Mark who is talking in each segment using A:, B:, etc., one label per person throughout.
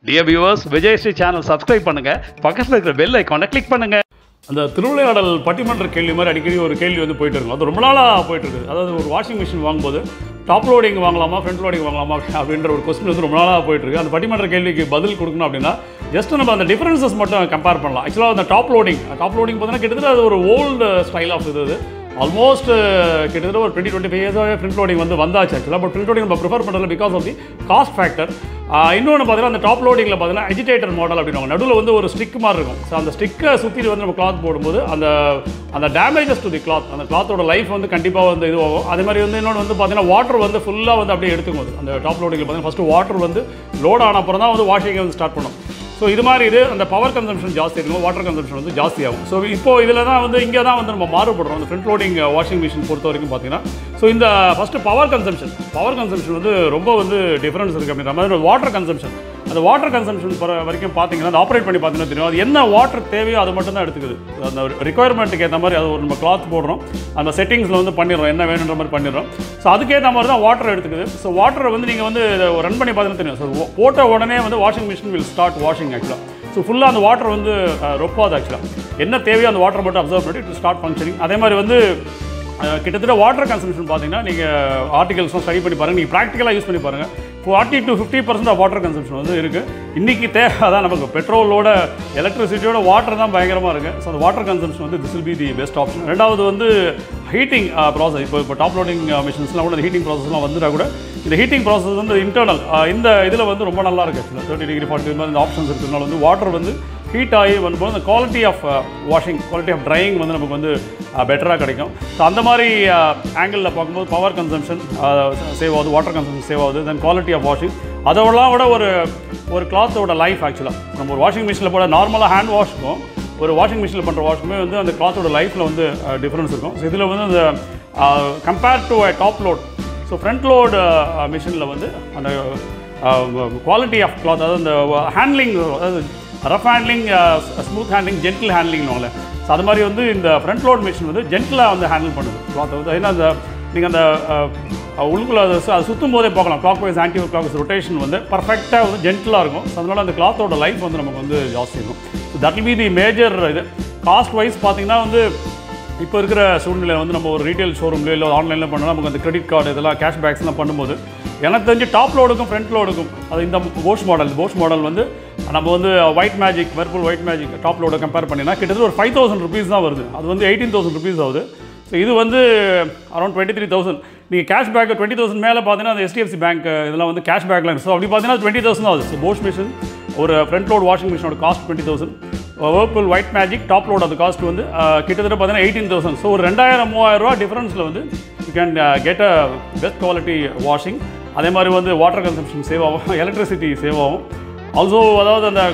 A: Dear viewers Vijayasri channel subscribe பண்ணுங்க பக்கத்தில் இருக்கிற பெல் ஐக்கானை கிளிக் பண்ணுங்க
B: அந்த திருவிளையாடல் பட்டிமன்ற கேள்வி மாதிரி அடிக்கடி ஒரு கேள்வி வந்து போயிட்டு இருக்கும் அது ரொம்ப நாளாக போயிட்டு இருக்குது அதாவது ஒரு வாஷிங் மிஷின் வாங்கும்போது டாப் லோடிங் வாங்கலாமா ஃப்ரண்ட் லோடிங் வாங்கலாமா அப்படின்ற ஒரு கொஸ்டின் வந்து ரொம்ப நாளாக போயிட்டு இருக்கு அந்த பட்டிமன்ற கேள்விக்கு பதில் கொடுக்கணும் அப்படின்னா ஜஸ்ட் நம்ம அந்த டிஃபரன்சஸ் மட்டும் கம்பேர் பண்ணலாம் ஆக்சுவலாக அந்த டாப் லோடிங் டாப் லோடிங் பார்த்தீங்கன்னா கிட்டத்தட்ட அது ஒரு ஓல்டு ஸ்டைல் ஆஃப் இது அது ஆல்மோஸ்ட் கிட்டத்தட்ட ஒரு டுவெண்ட்டி டுவெண்ட்டி ஃபைவ் இயர்ஸாகவே ஃப்ரண்ட் லோடிங் வந்து வந்தாச்சு ஆக்சுவலாக பட் ஃப்ரண்ட் லோடிங் நம்ம ப்ரிஃபர் பண்ணுறது because of the cost factor இன்னொன்று பார்த்தீங்கன்னா அந்த டாப் லோடிங்கில் பார்த்தீங்கன்னா அஜிடேட்டர் மாடல் அப்படின்வாங்க நடுவில் வந்து ஒரு ஸ்டிக் மாதிரி இருக்கும் ஸோ அந்த ஸ்டிக்கை சுற்றி வந்து நம்ம கிளாத் போடும்போது அந்த அந்த டேமேஜஸ் டு தி கிளாத் அந்த கிளாத்தோட லைஃப் வந்து கண்டிப்பாக வந்து இதுவாகும் அதே மாதிரி வந்து இன்னொன்று வந்து பார்த்தீங்கன்னா வாட்டர் வந்து ஃபுல்லாக வந்து அப்படியே எடுத்துக்கும் அது. அந்த டாப் லோடிங்கில் பார்த்தீங்கன்னா ஃபஸ்ட்டு வாட்டர் வந்து லோட் ஆன அப்புறம் தான் வந்து வாஷிங்கை வந்து ஸ்டார்ட் பண்ணும் ஸோ இது மாதிரி இது அந்த பவர் கன்சம்ஷன் ஜாஸ்தி இருக்கும் வாட்டர் கன்சம்ஷன் வந்து ஜாஸ்தி ஆகும் ஸோ இப்போ இதில் தான் வந்து இங்கே தான் வந்து நம்ம மாறுபடுறோம் அந்த ஃப்ரண்ட் லோடிங் வாஷிங் மிஷின் பொறுத்த வரைக்கும் பார்த்தீங்கன்னா ஸோ இந்த first power consumption power consumption வந்து ரொம்ப வந்து டிஃப்ரென்ஸ் இருக்குது அப்படின்ற மாதிரி வாட்டர் கன்சம்ஷன் அந்த வாட்டர் கன்சம்ஷன் வரைக்கும் பார்த்தீங்கன்னா அந்த ஆப்ரேட் பண்ணி பார்த்தீங்கன்னா தெரியும் அது என்ன வாட்டர் தேவையோ அது மட்டும் தான் எடுத்துக்குது அந்த ரிக்குவயர்மெண்ட்டுக்கு ஏற்ற மாதிரி அது ஒரு நம்ம கிளாத் போடுறோம் அந்த செட்டிங்ஸில் வந்து பண்ணிடுறோம் என்ன வேணுன்ற மாதிரி பண்ணிடுறோம் ஸோ அதுக்கேற்ற மாதிரி தான் வாட்டர் எடுத்துக்குது ஸோ வாட்டரை வந்து நீங்கள் வந்து ரன் பண்ணி பார்த்தீங்கன்னா தெரியும் ஸோ போட்ட உடனே வந்து washing machine will start washing ஆக்சுவலாக ஸோ ஃபுல்லாக அந்த வாட்டர் வந்து அஹ், ரொப்பாது ஆக்சுவலாக என்ன தேவையோ அந்த வாட்டர் மட்டும் அப்சர்வ் பண்ணிட்டு இட் ஸ்டார்ட் ஃபங்க்ஷனிங் அதே மாதிரி வந்து அஹ், கிட்டத்தட்ட வாட்டர் கன்சம்ஷன் பார்த்தீங்கன்னா நீங்கள் ஆர்டிகல்ஸ்லாம் ஸ்டடி பண்ணி பாருங்கள் நீங்கள் ப்ராக்டிக்கலாக யூஸ் பண்ணி பாருங்கள் forty to fifty percent of water consumption வந்து இருக்குது இன்றைக்கி தேவை அதான் நமக்கு பெட்ரோலோட எலக்ட்ரிசிட்டியோட வாட்டர் தான் பயங்கரமாக இருக்குது ஸோ அந்த வாட்டர் கன்சம்ஷன் வந்து this will be the best option ரெண்டாவது வந்து ஹீட்டிங் ப்ராசஸ் இப்போ இப்போ டாப் லோடிங் மிஷின்ஸ்லாம் கூட ஹீட்டிங் ப்ராசஸ்லாம் வந்துட்டா கூட இந்த ஹீட்டிங் ப்ராசஸ் வந்து இன்டர்னல் இந்த இதில் வந்து ரொம்ப நல்லா இருக்குது ஆக்சுவலாக தேர்ட்டி டிகிரி ஃபார்ட்டி மாதிரி இந்த ஆப்ஷன்ஸ் இருக்கிறதுனால வந்து வாட்டர் வந்து ஹீட் ஆகி வரும்போது அந்த quality of washing quality of drying வந்து நமக்கு வந்து பெட்டராக கிடைக்கும் ஸோ அந்த மாதிரி ஆங்கிளில் பார்க்கும்போது பவர் கன்சம்ஷன் சேவ் ஆகுது வாட்டர் கன்சம்ஷன் சேவ் ஆகுது தென் குவாலிட்டி ஆஃப் வாஷிங் அதோடலாம் விட ஒரு ஒரு கிளாத்தோட லைஃப் ஆக்சுவலாக நம்ம ஒரு வாஷிங் மிஷினில் போட நார்மலாக ஹேண்ட் வாஷ்க்கும் ஒரு வாஷிங் மிஷினில் பண்ணுற வாஷுமே வந்து அந்த கிளாத்தோட லைஃப்பில் வந்து டிஃப்ரென்ஸ் இருக்கும் ஸோ இதில் வந்து அந்த compare to top load so front load மிஷினில் வந்து அந்த குவாலிட்டி ஆஃப் கிளாத் அதாவது அந்த ஹேண்ட்லிங் அதாவது rough handling smooth handling gentle ஹேண்ட்லிங்னுவாங்களே ஸோ அது மாதிரி வந்து இந்த ஃப்ரண்ட் லோட் மிஷின் வந்து ஜென்டிலாக வந்து ஹேண்டில் பண்ணுது கிளாத்தை வந்து ஏன்னா அந்த நீங்கள் அந்த அஹ், உள்ளுக்குள்ள அதை சு- அது சுற்றும் போதே பார்க்கலாம் clockwise anti clock rotation வந்து பர்ஃபெக்டாக வந்து ஜென்டிலாக இருக்கும் ஸோ அதனால் அந்த கிளாத்தோட லைஃப் வந்து நமக்கு வந்து ஜாஸ்தி இருக்கும் so that will be the major இது காஸ்ட் வைஸ் பார்த்தீங்கன்னா வந்து இப்போ இருக்கிற சூழ்நிலை வந்து நம்ம ஒரு ரீட்டைல் ஷோரூம்லையோ இல்லை ஆன்லைனில் பண்ணோம்னா நமக்கு அந்த கிரெடிட் கார்டு இதெல்லாம் கேஷ் பேக்ஸ்லாம் பண்ணும்போது எனக்கு தெரிஞ்சு டாப் லோடுக்கும் ஃப்ரண்ட் லோடுக்கும் அது இந்த போஷ் மாடல் போஷ் மாடல் வந்து நம்ம வந்து white magic Whirlpool white magic top லோட கம்பேர் பண்ணினா கிட்டத்தட்ட ஒரு ஃபைவ் தௌசண்ட் ருபீஸ் தான் வருது அது வந்து எயிட்டீன் தௌசண்ட் ருபீஸ் ஆகுது ஸோ இது வந்து அரௌண்ட் டுவெண்ட்டி த்ரீ தௌசண்ட் நீங்கள் கேஷ் பேக் டுவெண்ட்டி தௌசண்ட் மேலே பார்த்தீங்கன்னா அந்த HDFC பேங்க் இதெல்லாம் வந்து கேஷ் பேக்லாம் ஸோ அப்படி பார்த்தீங்கன்னா டுவெண்ட்டி தௌசண்ட் ஆகுது ஸோ போஷ் மிஷின் ஒரு ஃப்ரண்ட் லோட் வாஷிங் மிஷினோட cost twenty thousand Whirlpool white magic top load அது காஸ்ட் வந்து அஹ், கிட்டத்தட்ட பார்த்தீங்கன்னா எயிட்டீன் தௌசண்ட் ஸோ ஒரு ரெண்டாயிரம் மூவாயிரம் ரூபா டிஃபரன்ஸில் வந்து you can get a best quality washing அதே மாதிரி வந்து வாட்டர் கன்சம்ஷன் சேவ் ஆகும் எலக்ட்ரிசிட்டி சேவ் ஆகும் ஆல்சோ அதாவது அந்த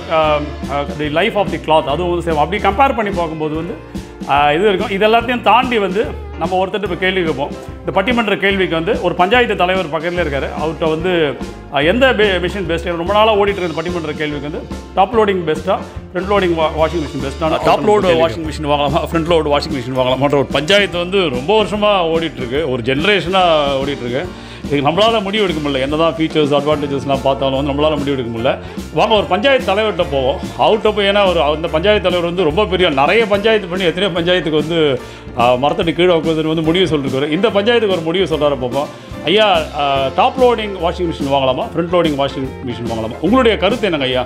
B: the life of the cloth அதுவும் வந்து சேவ் அப்படி கம்பேர் பண்ணி பார்க்கும்போது வந்து அஹ், இது இருக்கும் இது எல்லாத்தையும் தாண்டி வந்து நம்ம ஒருத்தர் இப்போ கேள்வி கேட்போம் இந்த பட்டிமன்ற கேள்விக்கு வந்து ஒரு பஞ்சாயத்து தலைவர் பக்கத்தில் இருக்காரு அவர்கிட்ட வந்து அஹ், எந்த மிஷின் பெஸ்ட் ரொம்ப நாளாக ஓடிட்டு இருந்த பட்டிமன்ற கேள்விக்கு வந்து டாப் லோடிங் பெஸ்ட்டா ஃப்ரண்ட் லோடிங் வாஷிங் மிஷின் பெஸ்ட்டான டாப் லோடு வாஷிங் மிஷின் வாங்கலாமா ஃப்ரண்ட் லோடு வாஷிங் மிஷின் வாங்கலாமான்ற ஒரு பஞ்சாயத்து வந்து ரொம்ப வருஷமாக ஓடிட்டு இருக்கு ஒரு ஜென்ரேஷனாக ஓடிட்டு இருக்கு இதுக்கு நம்மளால் முடிவு எடுக்க முடியல என்ன தான் ஃபீச்சர்ஸ் அட்வான்டேஜஸ்லாம் பார்த்தாலும் வந்து நம்மளால் முடிவு எடுக்க முடியல வாங்க ஒரு பஞ்சாயத்து தலைவர்கிட்ட போவோம் அவர்கிட்ட போய் ஏன்னா ஒரு அந்த பஞ்சாயத்து தலைவர் வந்து ரொம்ப பெரிய நிறைய பஞ்சாயத்து பண்ணி எத்தனையோ பஞ்சாயத்துக்கு வந்து மரத்தடி கீழே உட்காந்து வந்து முடிவு சொல்லிருக்காரு இந்த பஞ்சாயத்துக்கு ஒரு முடிவு சொல்கிறார பார்ப்போம் ஐயா டாப் லோடிங் வாஷிங் மிஷின் வாங்கலாமா ஃப்ரண்ட் லோடிங் வாஷிங் மிஷின் வாங்கலாமா உங்களுடைய கருத்து என்னங்க ஐயா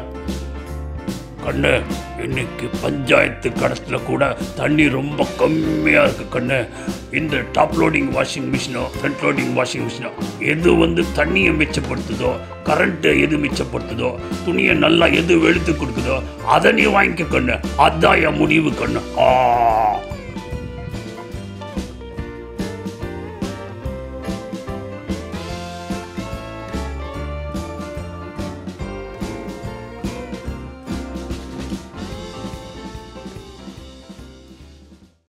C: கண்ணு இன்னைக்கு பஞ்சாயத்து கடத்தில் கூட தண்ணி ரொம்ப கம்மியாக இருக்குது கண்ணு இந்த டாப் லோடிங் வாஷிங் மிஷினோ ஃப்ரண்ட் லோடிங் வாஷிங் மிஷினோ எது வந்து தண்ணியை மிச்சப்படுத்துதோ கரண்ட்டை எது மிச்சப்படுத்துதோ துணியை நல்லா எது வெளுத்து கொடுக்குதோ அதை நீ வாங்கிக்க கண்ணு அதான் என் முடிவு கண்ணு ஆ